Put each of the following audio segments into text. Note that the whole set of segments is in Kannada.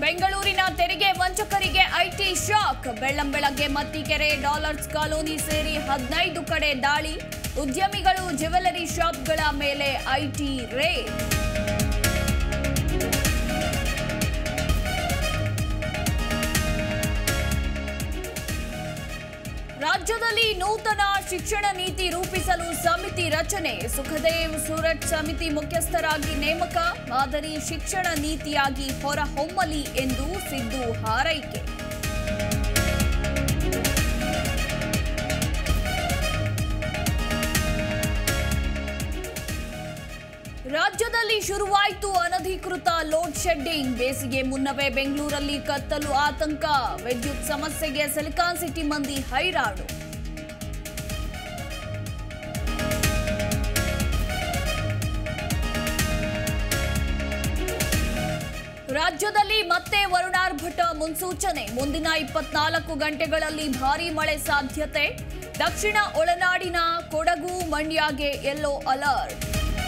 ಬೆಂಗಳೂರಿನ ತೆರಿಗೆ ವಂಚಕರಿಗೆ ಐಟಿ ಶಾಕ್ ಬೆಳ್ಳಂಬೆಳಗ್ಗೆ ಮತ್ತಿಕೆರೆ ಡಾಲರ್ಸ್ ಕಾಲೋನಿ ಸೇರಿ ಹದಿನೈದು ಕಡೆ ದಾಳಿ ಉದ್ಯಮಿಗಳು ಜ್ಯುವೆಲರಿ ಶಾಪ್ಗಳ ಮೇಲೆ ಐಟಿ ರೇಡ್ ರಾಜ್ಯದಲ್ಲಿ ನೂತನ ಶಿಕ್ಷಣ ನೀತಿ ರೂಪಿಸಲು ಸಮಿತಿ ರಚನೆ ಸುಖದೇವ್ ಸೂರತ್ ಸಮಿತಿ ಮುಖ್ಯಸ್ಥರಾಗಿ ನೇಮಕ ಮಾದರಿ ಶಿಕ್ಷಣ ನೀತಿಯಾಗಿ ಹೊರಹೊಮ್ಮಲಿ ಎಂದು ಸಿದ್ದು ಹಾರೈಕೆ ರಾಜ್ಯದಲ್ಲಿ ಶುರುವಾಯಿತು ಅನಧಿಕೃತ ಲೋಡ್ ಶೆಡ್ಡಿಂಗ್ ಬೇಸಿಗೆ ಮುನ್ನವೇ ಬೆಂಗಳೂರಲ್ಲಿ ಕತ್ತಲು ಆತಂಕ ವಿದ್ಯುತ್ ಸಮಸ್ಯೆಗೆ ಸಿಲಿಕಾನ್ ಸಿಟಿ ಮಂದಿ ಹೈರಾಣು ರಾಜ್ಯದಲ್ಲಿ ಮತ್ತೆ ವರುಣಾರ್ಭಟ ಮುನ್ಸೂಚನೆ ಮುಂದಿನ ಇಪ್ಪತ್ನಾಲ್ಕು ಗಂಟೆಗಳಲ್ಲಿ ಭಾರೀ ಮಳೆ ಸಾಧ್ಯತೆ ದಕ್ಷಿಣ ಒಳನಾಡಿನ ಕೊಡಗು ಮಂಡ್ಯಗೆ ಯೆಲ್ಲೋ ಅಲರ್ಟ್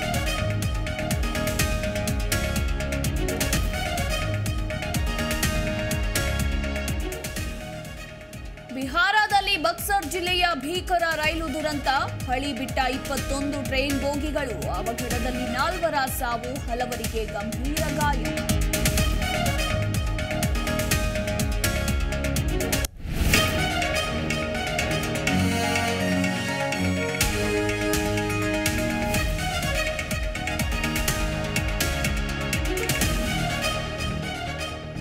ಬಿಹಾರದಲ್ಲಿ ಬಕ್ಸರ್ ಜಿಲ್ಲೆಯ ಭೀಕರ ರೈಲು ದುರಂತ ಹಳಿ ಬಿಟ್ಟ ಇಪ್ಪತ್ತೊಂದು ಟ್ರೈನ್ ಬೋಗಿಗಳು ಅವಘಡದಲ್ಲಿ ನಾಲ್ವರ ಸಾವು ಹಲವರಿಗೆ ಗಂಭೀರ ಗಾಯ